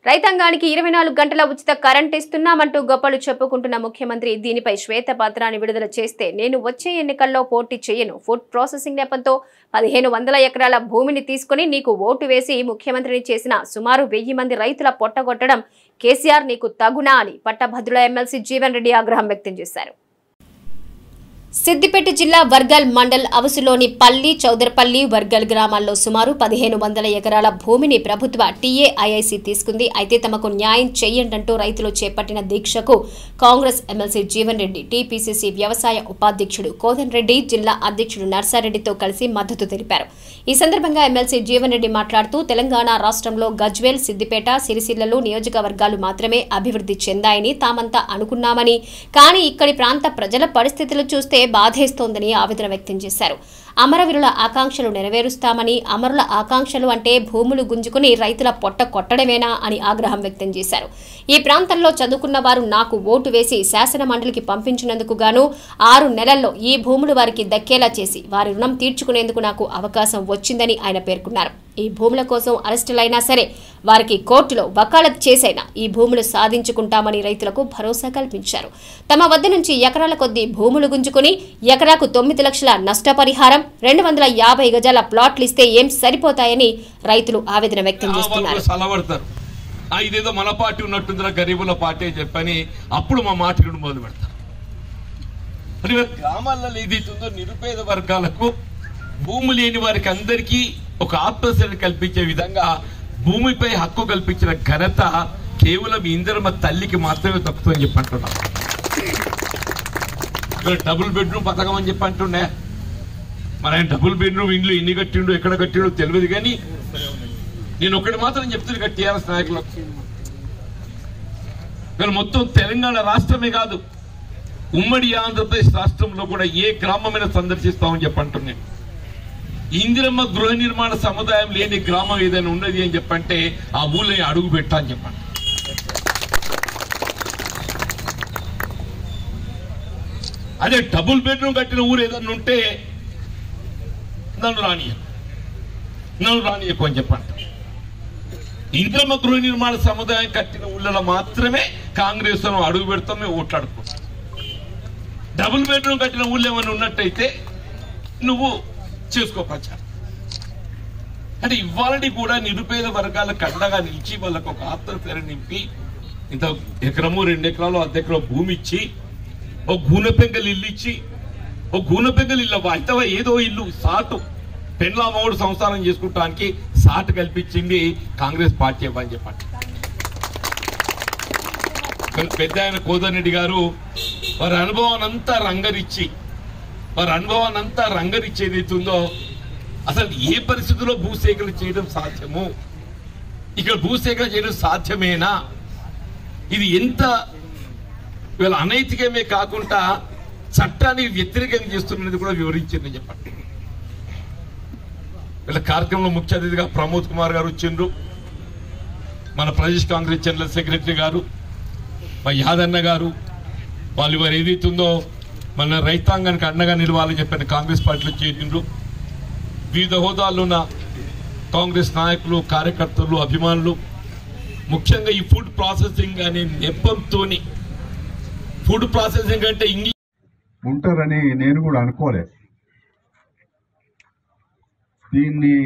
రైతాంగానికి ఇరవై నాలుగు గంటల ఉచిత కరెంట్ ఇస్తున్నామంటూ గొప్పలు చెప్పుకుంటున్న ముఖ్యమంత్రి దీనిపై శ్వేతపత్రాన్ని విడుదల చేస్తే నేను వచ్చే ఎన్నికల్లో పోటీ చేయను ఫుడ్ ప్రాసెసింగ్ నెపంతో పదిహేను వందల ఎకరాల భూమిని తీసుకుని నీకు ఓటు వేసి ముఖ్యమంత్రిని చేసిన సుమారు వెయ్యి మంది రైతుల పొట్టగొట్టడం కేసీఆర్ నీకు తగునా అని పట్టభద్రుల ఎమ్మెల్సీ జీవన్ రెడ్డి ఆగ్రహం వ్యక్తం చేశారు సిద్దిపేట జిల్లా వర్గల్ మండల్ అవసులోని పల్లి చౌదరపల్లి వర్గల్ గ్రామాల్లో సుమారు పదిహేను వందల ఎకరాల భూమిని ప్రభుత్వ టీఏఐఐసి తీసుకుంది అయితే తమకు న్యాయం చేయండంటూ రైతులు చేపట్టిన దీక్షకు కాంగ్రెస్ ఎమ్మెల్సీ జీవన్ రెడ్డి టీపీసీసీ వ్యవసాయ ఉపాధ్యక్షుడు కోదన్ రెడ్డి జిల్లా అధ్యక్షుడు నర్సారెడ్డితో కలిసి మద్దతు తెలిపారు ఈ సందర్భంగా ఎమ్మెల్సీ జీవన్ రెడ్డి మాట్లాడుతూ తెలంగాణ రాష్ట్రంలో గజ్వేల్ సిద్దిపేట సిరిసిల్లలు నియోజకవర్గాలు మాత్రమే అభివృద్ధి చెందాయని తామంతా అనుకున్నామని కానీ ఇక్కడి ప్రాంత ప్రజల పరిస్థితులు చూస్తే బాధేస్తోందని ఆవేదన వ్యక్తం చేశారు అమరవీరుల ఆకాంక్షలు నెరవేరుస్తామని అమరుల ఆకాంక్షలు అంటే భూములు గుంజుకుని రైతుల పొట్ట కొట్టడమేనా అని ఆగ్రహం వ్యక్తం చేశారు ఈ ప్రాంతంలో చదువుకున్న వారు నాకు ఓటు వేసి శాసన మండలికి పంపించినందుకు గాను ఆరు నెలల్లో ఈ భూములు వారికి దక్కేలా చేసి వారి రుణం తీర్చుకునేందుకు నాకు అవకాశం వచ్చిందని ఆయన పేర్కొన్నారు ఈ భూముల కోసం అరెస్టులైనా సరే వారికి కోర్టులో వకాలత్ చేసైనా ఈ భూములు సాధించుకుంటామని రైతులకు భరోసా కల్పించారు తమ వద్ద నుంచి ఎకరాల కొద్దీ భూములు గుంజుకుని ఎకరాకు తొమ్మిది లక్షల నష్టపరిహారం రెండు వందల యాభై గజాల ప్లాట్లు ఇస్తే ఏం సరిపోతాయని రైతులు ఆవేదన వ్యక్తం ఆ చేస్తున్నారు వాళ్ళు సలవడతారు ఆ ఇదేదో మన పార్టీ ఉన్నట్టుందిరా గరీబుల పార్టీ అని చెప్పని అప్పుడు మా మాటలు మొదలు పెడతారు మరి ఇవాళ గ్రామాలలో ఏదైతుందో నిరుపేద వర్గాలకు భూమి లేని వారికి అందరికీ ఒక ఆత్మశ్రద్ధ కల్పించే విధంగా భూమిపై హక్కు కల్పించిన ఘనత కేవలం ఇందిరమ్మ తల్లికి మాత్రమే తప్పుతుందని చెప్పి అంటున్నాం ఇక్కడ డబుల్ బెడ్రూమ్ పథకం అని చెప్పి అంటుండే మరి ఆయన డబుల్ బెడ్రూమ్ ఇండ్లు ఎన్ని కట్టిండు ఎక్కడ కట్టిండో తెలియదు కానీ నేను ఒకటి మాత్రం చెప్తున్నా టీఆర్ఎస్ నాయకులకు ఇక్కడ మొత్తం తెలంగాణ రాష్ట్రమే కాదు ఉమ్మడి ఆంధ్రప్రదేశ్ రాష్ట్రంలో కూడా ఏ గ్రామమైనా సందర్శిస్తామని చెప్పి అంటున్నాను ఇందిరమ్మ గృహ నిర్మాణ సముదాయం లేని గ్రామం ఏదైనా ఉన్నది అని చెప్పంటే ఆ ఊళ్ళో అడుగు పెట్టా అని చెప్పండి అదే డబుల్ బెడ్రూమ్ కట్టిన ఊరు ఏదైనా ఉంటే నన్ను రానియ నన్ను రానియకు అని చెప్పండి ఇంద్రమ్మ గృహ నిర్మాణ సముదాయం కట్టిన ఊళ్ళలో మాత్రమే కాంగ్రెస్ లో అడుగు పెడతాం మేము ఓట్లాడుకుంటాం డబుల్ బెడ్రూమ్ కట్టిన ఊళ్ళో ఏమైనా ఉన్నట్టయితే నువ్వు చేసుకో ప్రచారం అంటే ఇవాళని కూడా నిరుపేద వర్గాల కండగా నిలిచి వాళ్ళకు ఒక ఆత్మశర నింపి ఇంత ఎకరము రెండు ఎకరాలు అర్ధ ఎకరం భూమి ఇచ్చి ఒక గూనె పెంకలు ఇల్లు ఇచ్చి ఒక గూనె పెంకలు ఇల్లు అయితే ఏదో ఇల్లు సాటు పెండ్లా మౌడు సంసారం చేసుకుంటానికి సాటు కల్పించింది కాంగ్రెస్ పార్టీ అని చెప్పండి కానీ పెద్ద ఆయన కోదరెడ్డి గారు వారి అనుభవాన్ని అంతా రంగరిచ్చి వారి అనుభవాన్ని అంతా రంగరిచ్చి ఏదైతుందో అసలు ఏ పరిస్థితుల్లో భూసేకరణ చేయడం సాధ్యము ఇక్కడ భూసేకరణ చేయడం సాధ్యమేనా ఇది ఎంత వీళ్ళ అనైతికమే కాకుండా చట్టాన్ని వ్యతిరేకంగా చేస్తున్నది కూడా వివరించిందని చెప్పండి వీళ్ళ కార్యక్రమంలో ముఖ్య అతిథిగా ప్రమోద్ కుమార్ గారు వచ్చిండ్రు మన ప్రదేశ్ కాంగ్రెస్ జనరల్ సెక్రటరీ గారు మా యాదన్న గారు వాళ్ళు వారు ఏదైతుందో మన రైతాంగానికి అండగా నిలవాలని చెప్పిన కాంగ్రెస్ పార్టీలో చేరిండ్రు వివిధ హోదాల్లో ఉన్న కాంగ్రెస్ నాయకులు కార్యకర్తలు అభిమానులు ముఖ్యంగా ఈ ఫుడ్ ప్రాసెసింగ్ అనే నెపంతోని ఫుడ్ ప్రాసెసింగ్ అంటే ఇంగ్లీష్ ఉంటారని నేను కూడా అనుకోలే దీన్ని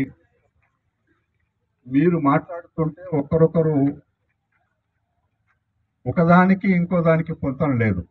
మీరు మాట్లాడుతుంటే ఒకరొకరు ఒకదానికి ఇంకో దానికి పొంతన లేదు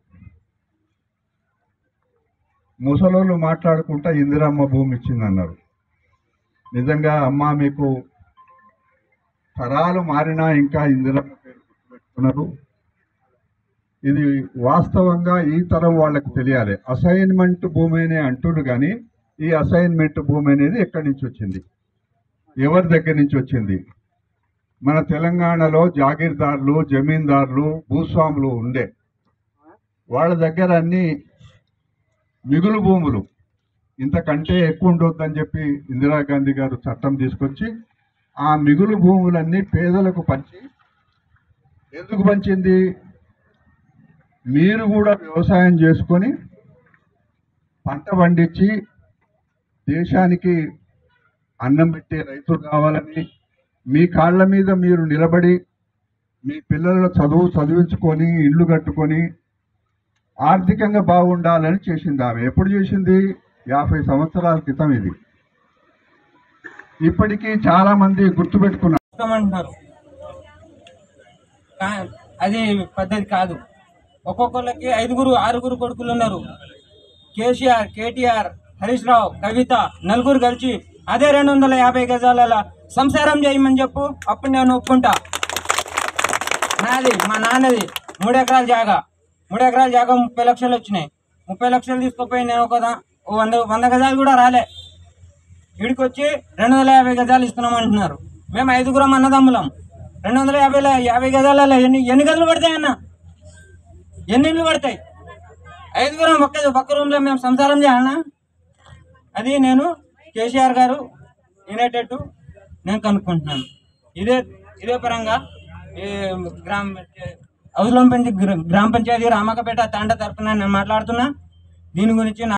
ముసలోళ్ళు మాట్లాడుకుంటా ఇందిరమ్మ భూమి ఇచ్చిందన్నారు నిజంగా అమ్మ మీకు తరాలు మారినా ఇంకా ఇందిరమ్మ పేరు గుర్తుపెట్టుకున్నారు ఇది వాస్తవంగా ఈ తరం వాళ్ళకి తెలియాలి అసైన్మెంట్ భూమి అనే అంటుడు కానీ ఈ అసైన్మెంట్ భూమి అనేది ఎక్కడి నుంచి వచ్చింది ఎవరి దగ్గర నుంచి వచ్చింది మన తెలంగాణలో జాగీర్దారులు జమీందారులు భూస్వాములు ఉండే వాళ్ళ దగ్గర అన్ని మిగులు భూములు ఇంతకంటే ఎక్కువ ఉండొద్దని చెప్పి ఇందిరాగాంధీ గారు చట్టం తీసుకొచ్చి ఆ మిగులు భూములన్నీ పేదలకు పంచి ఎందుకు పంచింది మీరు కూడా వ్యవసాయం చేసుకొని పంట పండించి దేశానికి అన్నం పెట్టే రైతులు కావాలని మీ కాళ్ళ మీద మీరు నిలబడి మీ పిల్లల చదువు చదివించుకొని ఇల్లు కట్టుకొని ఆర్థికంగా బాగుండాలని చేసింది ఆమె ఎప్పుడు చేసింది యాభై సంవత్సరాల క్రితం ఇది ఇప్పటికీ చాలా మంది గుర్తుపెట్టుకున్నారు ఇస్తామంటున్నారు కా- అది పద్ధతి కాదు ఒక్కొక్కరికి ఐదుగురు ఆరుగురు కొడుకులు ఉన్నారు కేసీఆర్ కేటీఆర్ హరీష్ రావు కవిత నలుగురు కలిసి అదే రెండు వందల యాభై గజాల సంసారం చేయమని చెప్పు అప్పుడు నేను ఒప్పుకుంటా నాది మా నాన్నది మూడు ఎకరాల జాగా మూడు ఎకరాల జాగా ముప్పై లక్షలు వచ్చినాయి ముప్పై లక్షలు తీసుకుపోయి నేను ఒక దా- ఓ వంద వంద గజాలు కూడా రాలే వీడికి వచ్చి రెండు వందల యాభై గజాలు ఇస్తున్నాం అంటున్నారు మేము ఐదుగురం అన్నదమ్ములం రెండు వందల యాభై యాభై గజాలలో ఎన్ని ఎన్ని గదులు పడతాయి అన్న ఎన్ని ఇళ్ళు పడతాయి ఐదుగురం ఒక్క ఒక్క రూమ్లో మేము సంసారం చేయాలన్నా అది నేను కేసీఆర్ గారు వినేటట్టు నేను కనుక్కుంటున్నాను ఇదే ఇదే పరంగా ఈ గ్రామ హౌస్లోన్ పంచాయతీ గ్రామ పంచాయతీ రామకపేట తాండ తరపున నేను మాట్లాడుతున్నా దీని గురించి నా